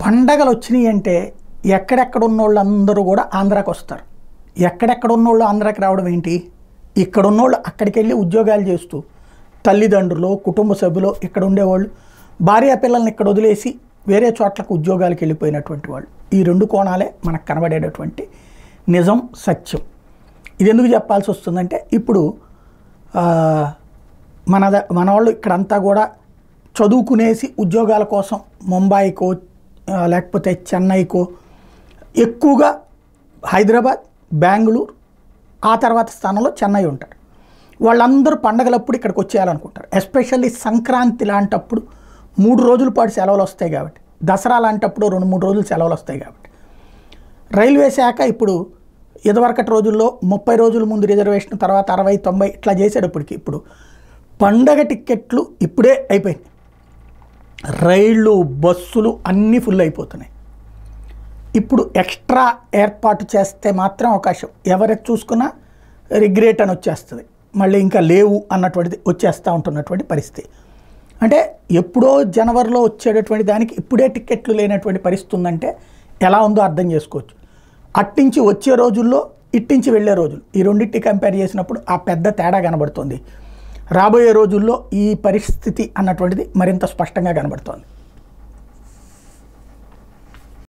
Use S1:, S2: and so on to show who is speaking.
S1: పండగలు వచ్చినాయి అంటే ఎక్కడెక్కడ ఉన్న వాళ్ళందరూ కూడా ఆంధ్రాకి వస్తారు ఎక్కడెక్కడ ఉన్నోళ్ళు ఆంధ్రాకి రావడం ఏంటి ఇక్కడ ఉన్నోళ్ళు అక్కడికి వెళ్ళి ఉద్యోగాలు చేస్తూ తల్లిదండ్రులు కుటుంబ సభ్యులు ఇక్కడ ఉండేవాళ్ళు భార్య పిల్లల్ని ఇక్కడ వదిలేసి వేరే చోట్లకు ఉద్యోగాలకు వెళ్ళిపోయినటువంటి వాళ్ళు ఈ రెండు కోణాలే మనకు కనబడేటటువంటి నిజం సత్యం ఇది ఎందుకు చెప్పాల్సి వస్తుందంటే ఇప్పుడు ఆ, మన ద- మన వాళ్ళు ఇక్కడంతా కూడా చదువుకునేసి ఉద్యోగాల కోసం ముంబైకో ఆ, లేకపోతే చెన్నైకో ఎక్కువగా హైదరాబాద్ బెంగళూరు ఆ తర్వాత స్థానంలో చెన్నై ఉంటారు వాళ్ళందరూ పండగలప్పుడు ఇక్కడికి వచ్చేయాలనుకుంటారు ఎస్పెషల్లీ సంక్రాంతి లాంటప్పుడు మూడు రోజుల పాటు సెలవులు వస్తాయి కాబట్టి దసరా లాంటప్పుడు రెండు మూడు రోజులు సెలవులు వస్తాయి కాబట్టి రైల్వే శాఖ ఇప్పుడు ఇదివరకటి రోజుల్లో ముప్పై రోజుల ముందు రిజర్వేషన్ తర్వాత అరవై తొంభై ఇట్లా చేసేటప్పటికి ఇప్పుడు పండగ టిక్కెట్లు ఇప్పుడే అయిపోయింది రైళ్ళు బస్సులు అన్నీ ఫుల్ అయిపోతున్నాయి ఇప్పుడు ఎక్స్ట్రా ఏర్పాటు చేస్తే మాత్రం అవకాశం ఎవరు చూసుకున్నా రిగ్రేట్ అని వచ్చేస్తుంది మళ్ళీ ఇంకా లేవు అన్నటువంటిది వచ్చేస్తూ ఉంటున్నటువంటి పరిస్థితి అంటే ఎప్పుడో జనవరిలో వచ్చేటటువంటి దానికి ఇప్పుడే టికెట్లు లేనటువంటి పరిస్థితి ఉందంటే ఎలా ఉందో అర్థం చేసుకోవచ్చు అట్టించి వచ్చే రోజుల్లో ఇట్టించి వెళ్ళే రోజులు ఈ రెండింటి కంపేర్ చేసినప్పుడు ఆ పెద్ద తేడా కనబడుతుంది రాబోయే రోజుల్లో ఈ పరిస్థితి అన్నటువంటిది మరింత స్పష్టంగా కనబడుతోంది